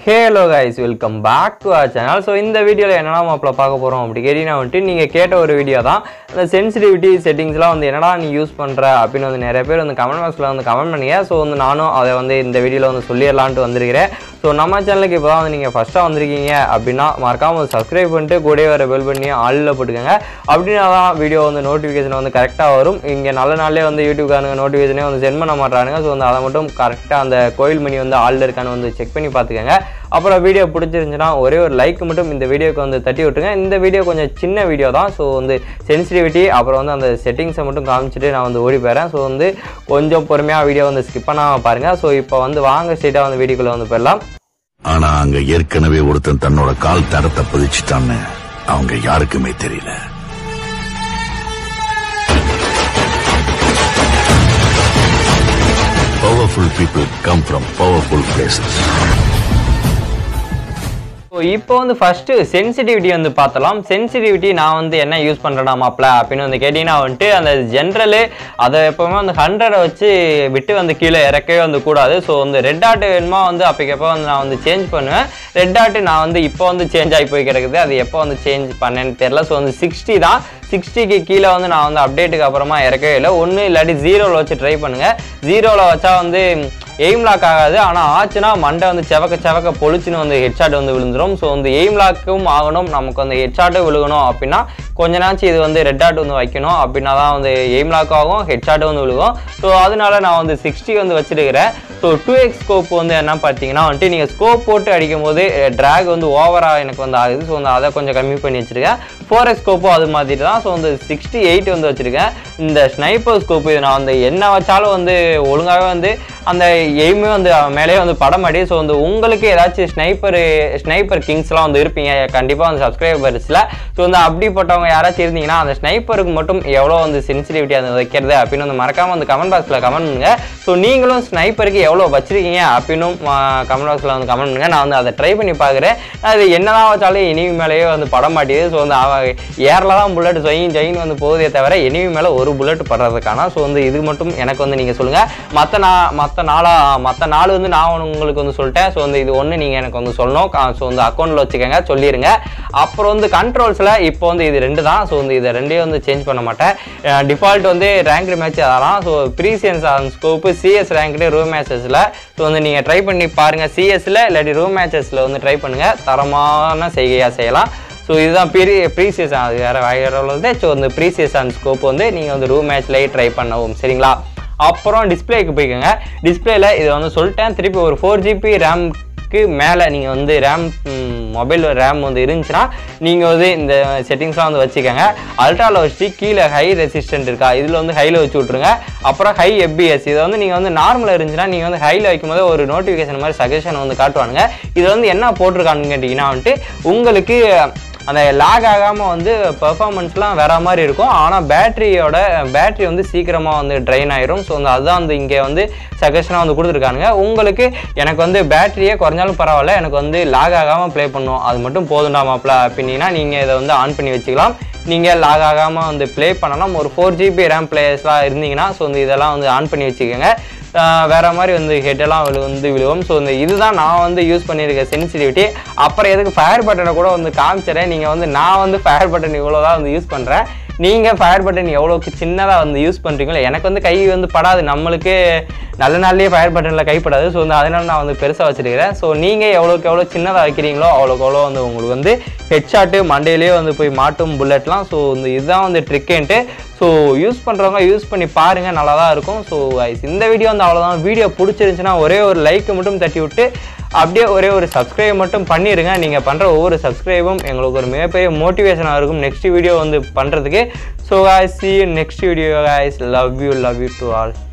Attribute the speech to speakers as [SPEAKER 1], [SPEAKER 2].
[SPEAKER 1] Halo guys welcome back to our channel so இந்த வீடியோவில் என்னடா மாப்பிள்ள பார்க்க போகிறோம் அப்படி கேட்டிங்கன்னா வந்துட்டு நீங்கள் கேட்ட ஒரு வீடியோ தான் அந்த சென்சிட்டிவிட்டி செட்டிங்ஸ்லாம் வந்து என்னடா நீ யூஸ் பண்ணுற அப்படின்னு வந்து நிறைய பேர் வந்து கமெண்ட் பாக்ஸில் வந்து கமெண்ட் பண்ணீங்க ஸோ வந்து நானும் அதை வந்து இந்த வீடியோவில் வந்து சொல்லிடலான்ட்டு வந்திருக்கிறேன் ஸோ நம்ம சேனலுக்கு இப்போ தான் வந்து நீங்கள் ஃபஸ்ட்டாக வந்திருக்கீங்க அப்படின்னா மறக்காமல் சப்ஸ்கிரைப் பண்ணிட்டு கூடவே வர பெல் பண்ணி ஆளில் போட்டுக்கோங்க அப்படின்னா தான் வீடியோ வந்து நோட்டிஃபிகேஷன் வந்து கரெக்டாக வரும் இங்கே நல்ல நாள்லேயே வந்து யூடியூப்காரங்க நோட்டிஃபிகேஷனே வந்து சென்ட் பண்ண மாட்டானுங்க ஸோ வந்து அதை மட்டும் கரெக்டாக அந்த கோயில் மணி வந்து ஆளில் இருக்கான்னு வந்து செக் பண்ணி பார்த்துக்கோங்க அப்புறம் வீடியோ பிடிச்சிருந்துச்சுன்னா ஒரே ஒரு லைக் மட்டும் இந்த வீடியோக்கு வந்து தட்டி விட்டுருங்க இந்த வீடியோ கொஞ்சம் சின்ன வீடியோ தான் ஸோ வந்து சென்சிட்டிவிட்டி அப்புறம் வந்து அந்த செட்டிங்ஸை மட்டும் காமிச்சிட்டு நான் வந்து ஓடி போயிடுறேன் ஸோ வந்து கொஞ்சம் பொறுமையாக வீடியோ வந்து ஸ்கிப் பண்ணாமல் பாருங்கள் ஸோ இப்போ வந்து வாங்க ஸ்ட்ரெயிட்டாக வந்து வீடியோக்குள்ளே வந்து போயிடலாம்
[SPEAKER 2] ஆனா அங்க ஏற்கனவே ஒருத்தன் தன்னோட கால் தடத்தை பதிச்சுட்டான்னு அவங்க யாருக்குமே தெரியல powerful people come from powerful places
[SPEAKER 1] so இப்போ வந்து ஃபஸ்ட்டு சென்சிட்டிவிட்டி வந்து பார்த்தலாம் சென்சிட்டிவிட்டி நான் வந்து என்ன யூஸ் பண்ணுறேனா மாப்ள அப்படின்னு வந்து கேட்டிங்கன்னா வந்துட்டு அந்த ஜென்ரலு அதை எப்போவுமே வந்து ஹண்ட்ரடை வச்சு விட்டு வந்து கீழே இறக்கவே வந்து கூடாது ஸோ வந்து ரெட் ஆட்டு வேணுமா வந்து அப்போக்கப்போ வந்து நான் வந்து சேஞ்ச் பண்ணுவேன் ரெட் ஆட்டு நான் வந்து இப்போ வந்து சேஞ்ச் ஆகி போய் கிடக்குது அது எப்போ வந்து சேஞ்ச் பண்ணேன்னு தெரில ஸோ வந்து சிக்ஸ்டி தான் சிக்ஸ்டிக்கு கீழே வந்து நான் வந்து அப்டேட்டுக்கு அப்புறமா இறக்கவே இல்லை ஒன்று இல்லாட்டி ஜீரோவில் வச்சு ட்ரை பண்ணுங்கள் ஜீரோவில் வச்சா வந்து எய்ம் லாக் ஆகாது ஆனால் ஆச்சுன்னா மண்டை வந்து செவக்க செவக்க பொழிச்சுன்னு வந்து ஹெட்ஷாட் வந்து விழுந்துரும் ஸோ வந்து எய்ம் லாக்கும் ஆகணும் நமக்கு வந்து ஹெட்ஷாட்டும் விழுகணும் அப்படின்னா கொஞ்ச நாச்சு இது வந்து ரெட் ஆட் வந்து வைக்கணும் அப்படின்னா தான் வந்து எய்ம் லாக் ஆகும் ஹெட்ஷாட்டும் வந்து விழுகும் ஸோ அதனால நான் வந்து சிக்ஸ்டி வந்து வச்சிருக்கிறேன் ஸோ டூ எக்ஸ் ஸ்கோப் வந்து என்ன பார்த்தீங்கன்னா வந்துட்டு நீங்கள் ஸ்கோப் போட்டு அடிக்கும் போது ட்ராக் வந்து ஓவராக எனக்கு வந்து ஆகுது ஸோ வந்து அதை கொஞ்சம் கம்மி பண்ணி வச்சிருக்கேன் ஃபோர் எக்ஸ் ஸ்கோப்பும் அது மாதிரி தான் ஸோ வந்து சிக்ஸ்டி எயிட் வந்து வச்சிருக்கேன் இந்த ஸ்னைப்பர் ஸ்கோப் இது நான் வந்து என்ன வச்சாலும் வந்து ஒழுங்காகவே வந்து அந்த எய்மே வந்து மேலே வந்து படம் அடி ஸோ வந்து உங்களுக்கு ஏதாச்சும் ஸ்னைப்பர் ஸ்னைப்பர் கிங்ஸ்லாம் வந்து இருப்பீங்க கண்டிப்பாக வந்து சப்ஸ்கிரைபர்ஸில் ஸோ வந்து அப்படிப்பட்டவங்க யாராச்சும் இருந்தீங்கன்னா அந்த ஸ்னைப்பருக்கு மட்டும் எவ்வளோ வந்து சென்சிட்டிவிட்டி அது வைக்கிறது அப்படின்னு வந்து மறக்காமல் வந்து கமெண்ட் பாக்ஸில் கமெண்ட் பண்ணுங்க ஸோ நீங்களும் ஸ்னைப்பருக்கு எவ்வளோ வச்சிருக்கீங்க அப்படின்னும் கமெண்ட் பாக்ஸில் வந்து கமெண்ட் பண்ணுங்க நான் வந்து அதை ட்ரை பண்ணி பார்க்குறேன் அது என்னதான் வச்சாலும் எனிமி மேலேயே வந்து படம் மாட்டேது ஸோ வந்து அவ ஏரில் தான் புல்லட் ஜொயின் ஜொயின் வந்து போகுதே தவிர எனிமி மேலே ஒரு புல்லட் படுறதுக்கான ஸோ வந்து இது மட்டும் எனக்கு வந்து நீங்கள் சொல்லுங்கள் மற்ற நா மற்ற நாளா மற்ற நாள் வந்து நான் உங்களுக்கு வந்து சொல்லிட்டேன் ஸோ வந்து இது ஒன்று நீங்கள் எனக்கு வந்து சொல்லணும் ஸோ வந்து அக்கௌண்ட்டில் வச்சுக்கோங்க சொல்லிடுங்க அப்புறம் வந்து கண்ட்ரோல்ஸில் இப்போ வந்து இது ரெண்டு தான் ஸோ வந்து இதை ரெண்டையும் வந்து சேஞ்ச் பண்ண மாட்டேன் டிஃபால்ட் வந்து ரேங்க்டு மேட்ச் அதெல்லாம் ஸோ ப்ரீசியன்ஸ் on scope CS ranked room மேட்சஸில் ஸோ வந்து நீங்கள் ட்ரை பண்ணி பாருங்கள் சிஎஸ்ல இல்லாட்டி ரூம் மேட்சஸில் வந்து ட்ரை பண்ணுங்கள் தரமான செய்கையாக செய்யலாம் ஸோ இதுதான் பெரிய ப்ரீசியஸ் அது வேறு வேறு உள்ளது ஸோ இந்த ப்ரீசியஸ் அண்ட் ஸ்கோப் வந்து நீங்கள் வந்து ரூம் மேட்ச்லேயே ட்ரை பண்ணவும் சரிங்களா அப்புறம் டிஸ்பிளேக்கு போய்க்கோங்க டிஸ்பிளேல இதை வந்து சொல்லிட்டேன் திருப்பி ஒரு ஃபோர் ஜிபி ரேம்க்கு மேலே நீங்கள் வந்து ரேம் மொபைல் ரேம் வந்து இருந்துச்சுன்னா நீங்கள் வந்து இந்த செட்டிங்ஸ்லாம் வந்து வச்சுக்கோங்க அல்ட்ராவில் வச்சு கீழே ஹை ரெசிஸ்டன்ட் இருக்கா இதில் வந்து ஹையில் வச்சு விட்ருங்க அப்புறம் ஹை எஃபிஎஸ் இதை வந்து நீங்கள் வந்து நார்மலாக இருந்துச்சுன்னா நீங்கள் வந்து ஹையில் வைக்கும்போது ஒரு நோட்டிஃபிகேஷன் மாதிரி சஜஷன் வந்து காட்டுவானுங்க இதில் வந்து என்ன போட்டிருக்கானுன்னு கேட்டிங்கன்னா வந்துட்டு உங்களுக்கு அந்த லாக் ஆகாமல் வந்து பெர்ஃபார்மன்ஸ்லாம் வேற மாதிரி இருக்கும் ஆனால் பேட்டரியோட பேட்டரி வந்து சீக்கிரமாக வந்து ட்ரைன் ஆயிரும் ஸோ வந்து அதுதான் வந்து இங்கே வந்து சஜஷனாக வந்து கொடுத்துருக்கானுங்க உங்களுக்கு எனக்கு வந்து பேட்டரியே குறைஞ்சாலும் பரவாயில்ல எனக்கு வந்து லாக் ஆகாமல் ப்ளே பண்ணும் அது மட்டும் போதுண்டா மாப்பிள அப்படின்னீங்கன்னா நீங்கள் இதை வந்து ஆன் பண்ணி வச்சுக்கலாம் நீங்கள் லாக் ஆகாமல் வந்து ப்ளே பண்ணலாம் ஒரு ஃபோர் ஜிபி ரேம் பிளேயர்ஸ்லாம் இருந்தீங்கன்னா ஸோ வந்து இதெல்லாம் வந்து ஆன் பண்ணி வச்சுக்கோங்க ஆஹ் வேற மாதிரி வந்து ஹெட்டெல்லாம் விழு வந்து விழுவும் ஸோ இந்த இதுதான் நான் வந்து யூஸ் பண்ணியிருக்க சென்சிட்டிவிட்டி அப்புறம் எதுக்கு ஃபயர் பட்டனை கூட வந்து காமிச்சிடறேன் நீங்கள் வந்து நான் வந்து ஃபயர் பட்டன் இவ்வளோ தான் வந்து யூஸ் பண்ணுறேன் நீங்கள் ஃபயர் பட்டன் எவ்வளோக்கு சின்னதாக வந்து யூஸ் பண்ணுறீங்களோ எனக்கு வந்து கை வந்து படாது நம்மளுக்கு நல்ல நாள்லேயே ஃபயர் பட்டனில் கைப்படாது ஸோ வந்து அதனால நான் வந்து பெருசாக வச்சிருக்கிறேன் ஸோ நீங்கள் எவ்வளோக்கு எவ்வளோ சின்னதாக வைக்கிறீங்களோ அவ்வளோக்கு எவ்வளோ வந்து உங்களுக்கு வந்து ஹெட்ஷாட்டு மண்டையிலேயே வந்து போய் மாட்டும் புல்லட்லாம் ஸோ இந்த இதுதான் வந்து ட்ரிக்கேன்ட்டு ஸோ யூஸ் பண்ணுறவங்க யூஸ் பண்ணி பாருங்கள் நல்லா தான் இருக்கும் ஸோ இந்த வீடியோ வந்து அவ்வளோதான் வீடியோ பிடிச்சிருந்துச்சுன்னா ஒரே ஒரு லைக்கை மட்டும் தட்டி விட்டு அப்படியே ஒரே ஒரு சப்ஸ்கிரைப் மட்டும் பண்ணிடுங்க நீங்கள் பண்ணுற ஒவ்வொரு சப்ஸ்கிரைபும் எங்களுக்கு ஒரு மிகப்பெரிய மோட்டிவேஷனாக இருக்கும் நெக்ஸ்ட் வீடியோ வந்து பண்ணுறதுக்கு so guys see you next video guys love you love you to all